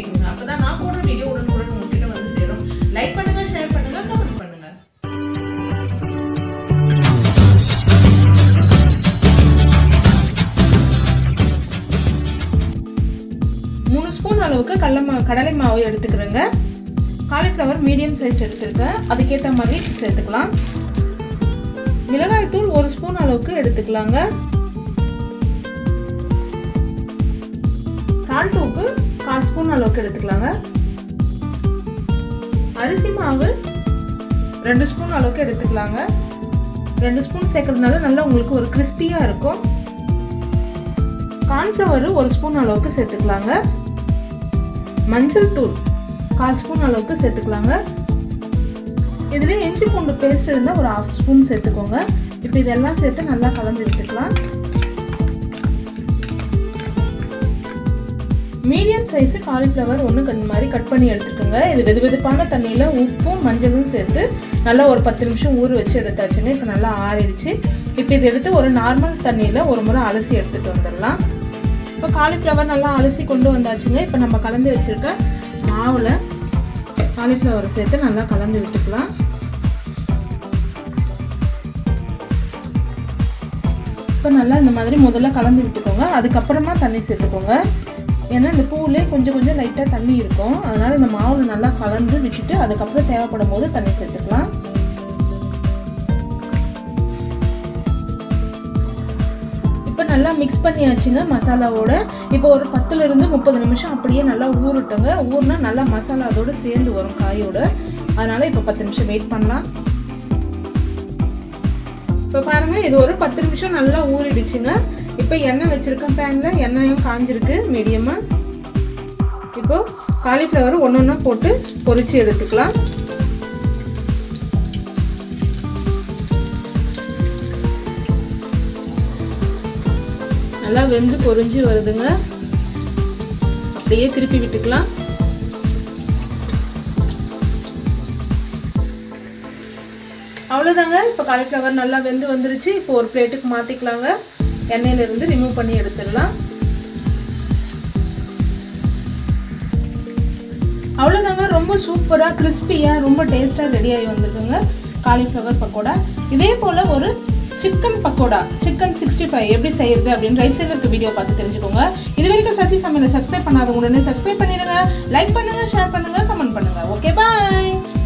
கேட்குங்க அப்போ தான் நான் போடுற வீடியோ உடனுக்குடன் உங்ககிட்ட வந்து சேரும் லைக் பண்ணுங்க ஷேர் பண்ணுங்க கமெண்ட் பண்ணுங்க மூணு ஸ்பூன் அளவுக்கு கடல மா கடலை மாவு எடுத்துக்கிறேங்க காலிஃப்ளவர் மீடியம் சைஸ் எடுத்துருக்கேன் அதுக்கேற்ற மாதிரி சேர்த்துக்கலாம் மிளகாய்த்தூள் ஒரு ஸ்பூன் அளவுக்கு எடுத்துக்கலாங்க சால்ட் உப்பு கால் ஸ்பூன் அளவுக்கு எடுத்துக்கலாங்க அரிசி மாவு ரெண்டு ஸ்பூன் அளவுக்கு எடுத்துக்கலாங்க ரெண்டு ஸ்பூன் சேர்க்கறதுனால நல்லா உங்களுக்கு ஒரு கிறிஸ்பியாக இருக்கும் கார்ன்ஃப்ளவர் ஒரு ஸ்பூன் அளவுக்கு சேர்த்துக்கலாங்க மஞ்சள் தூள் கால் ஸ்பூன் அளவுக்கு சேர்த்துக்கலாங்க இதில் இஞ்சி பூண்டு பேஸ்ட் இருந்தால் ஒரு ஹாஃப் ஸ்பூன் சேர்த்துக்கோங்க இப்போ இதெல்லாம் சேர்த்து நல்லா கலந்து எடுத்துக்கலாம் மீடியம் சைஸு காலிஃப்ளவர் ஒன்று இந்த மாதிரி கட் பண்ணி எடுத்துக்கோங்க இது வெது வெதுப்பான தண்ணியில் உப்பும் மஞ்சளும் சேர்த்து நல்லா ஒரு பத்து நிமிஷம் ஊற வச்சு எடுத்தாச்சுங்க இப்போ நல்லா ஆறிடுச்சு இப்போ இது எடுத்து ஒரு நார்மல் தண்ணியில் ஒரு முறை அலசி எடுத்துகிட்டு வந்துடலாம் இப்போ காலிஃப்ளவர் நல்லா அலசி கொண்டு வந்தாச்சுங்க இப்போ நம்ம கலந்து வச்சுருக்க மாவில் காலிஃப்ளவரை சேர்த்து நல்லா கலந்து விட்டுக்கலாம் இப்போ நல்லா இந்த மாதிரி முதல்ல கலந்து விட்டுக்கோங்க அதுக்கப்புறமா தண்ணி சேர்த்துக்கோங்க ஏன்னா இந்த பூவிலே கொஞ்சம் கொஞ்சம் லைட்டாக தண்ணி இருக்கும் அதனால் இந்த மாவில் நல்லா கலந்து விட்டுட்டு அதுக்கப்புறம் தேவைப்படும் போது தண்ணி சேர்த்துக்கலாம் இப்போ நல்லா மிக்ஸ் பண்ணியாச்சுங்க மசாலாவோட இப்போ ஒரு பத்துலேருந்து முப்பது நிமிஷம் அப்படியே நல்லா ஊறட்டுங்க ஊறினா நல்லா மசாலா அதோட சேர்ந்து வரும் காயோட அதனால் இப்போ பத்து நிமிஷம் வெயிட் பண்ணலாம் இப்போ பாருங்கள் இது ஒரு பத்து நிமிஷம் நல்லா ஊறிடுச்சுங்க இப்போ எண்ணெய் வச்சுருக்கேன் பேனில் எண்ணெயும் காஞ்சிருக்கு மீடியமாக இப்போ காலிஃப்ளவர் ஒன்று ஒன்றா போட்டு பொரிச்சு எடுத்துக்கலாம் நல்லா வெந்து பொரிஞ்சு வருதுங்க அப்படியே திருப்பி விட்டுக்கலாம் அவ்வளோதாங்க இப்போ காலிஃப்ளவர் நல்லா வெந்து வந்துருச்சு இப்போ ஒரு பிளேட்டுக்கு மாற்றிக்கலாங்க எண்ணெயிலிருந்து ரிமூவ் பண்ணி எடுத்துடலாம் அவ்வளோதாங்க ரொம்ப சூப்பராக கிறிஸ்பியாக ரொம்ப டேஸ்ட்டாக ரெடி ஆகி வந்திருக்குங்க காலிஃப்ளவர் பக்கோடா இதே போல் ஒரு chicken pakoda chicken sixty five எப்படி செய்யுது அப்படின்னு ரைட் சைடில் இருக்க வீடியோ பார்த்து தெரிஞ்சுக்கோங்க இது வரைக்கும் சசி சமையலை சப்ஸ்கிரைப் பண்ணாதவங்க உடனே சப்ஸ்கிரைப் பண்ணிடுங்க லைக் பண்ணுங்கள் ஷேர் பண்ணுங்கள் கமெண்ட் பண்ணுங்கள் ஓகே பாய்